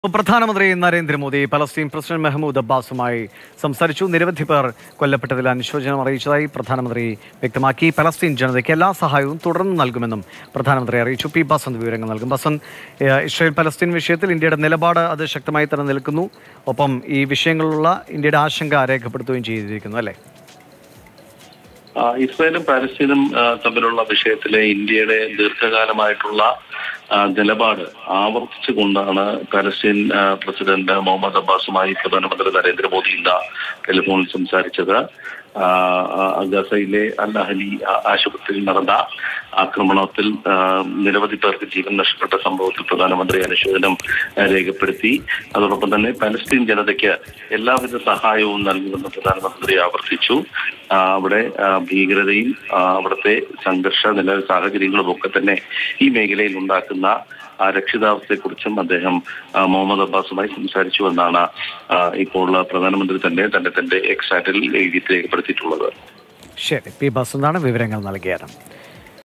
പ്രധാനമന്ത്രി Narendra Modi Palestine president Mahmoud അബ്ബാസുമായി സംസാരിച്ചു നിരവധി പേർ കൊല്ലപ്പെട്ടതിൽ അനുശോചനം അറിയിച്ചതായി പ്രധാനമന്ത്രി വ്യക്തമാക്കി പലസ്തീൻ ജനതയ്ക്ക് എല്ലാ സഹായവും തുടർന്ന് നൽകുമെന്നും പ്രധാനമന്ത്രി അറിയിച്ചു പി ബസന്ത് വിവരങ്ങൾ നൽകും ബസന്ത് ഏഹ്, ഇസ്രായേൽ പലസ്തീൻ വിഷയത്തിൽ ഇന്ത്യയുടെ നിലപാട് അത് ശക്തമായി തന്നെ നിൽക്കുന്നു ഒപ്പം ഈ വിഷയങ്ങളിലുള്ള ഇന്ത്യയുടെ ആശങ്ക രേഖപ്പെടുത്തുകയും ചെയ്തിരിക്കുന്നു അല്ലേ ആ, ഇസ്രായേലും പാലസ്തീനും ആ, തമ്മിലുള്ള വിഷയത്തിലെ ഇന്ത്യയുടെ ദീർഘകാലമായിട്ടുള്ള ആ, നിലപാട് ആവർത്തിച്ചുകൊണ്ടാണ് പാലസ്തീൻ ആ, പ്രസിഡന്റ് മുഹമ്മദ് അബ്ബാസുമായി പ്രധാനമന്ത്രി നരേന്ദ്രമോദി ഇന്ന് ടെലിഫോണിൽ സംസാരിച്ചത് ആ, ആ, ഗസയിലെ അൽ അഹലി ആ- ആശുപത്രിയിൽ നടന്ന ആക്രമണത്തിൽ ആ, നിരവധി പേർക്ക് ജീവൻ നഷ്ടപ്പെട്ട സംഭവത്തിൽ പ്രധാനമന്ത്രി അനുശോചനം ആ, രേഖപ്പെടുത്തി അതോടൊപ്പം തന്നെ പലസ്തീൻ ജനതയ്ക്ക് എല്ലാവിധ സഹായവും നൽകുമെന്ന് പ്രധാനമന്ത്രി ആവർത്തിച്ചു ആ, അവിടെ ആ, ഭീകരതയും ആ, അവിടുത്തെ സംഘർഷ നില സാഹചര്യങ്ങളും ഒക്കെ തന്നെ ഈ മേഖലയിൽ ഉണ്ടാക്കുന്ന ആ രക്ഷിതാവസ്ഥയെക്കുറിച്ചും അദ്ദേഹം ആ, മുഹമ്മദ് അബ്ബാസുമായി സംസാരിച്ചു എന്നാണ് ആ, ഇപ്പോൾ പ്രധാനമന്ത്രി തന്നെ തന്റെ തന്റെ എക്സാറ്റിൽ എഴുതി രേഖപ്പെടുത്തിയിട്ടുള്ളത് ശരി പി ബസന്താണ് വിവരങ്ങൾ നൽകിയത്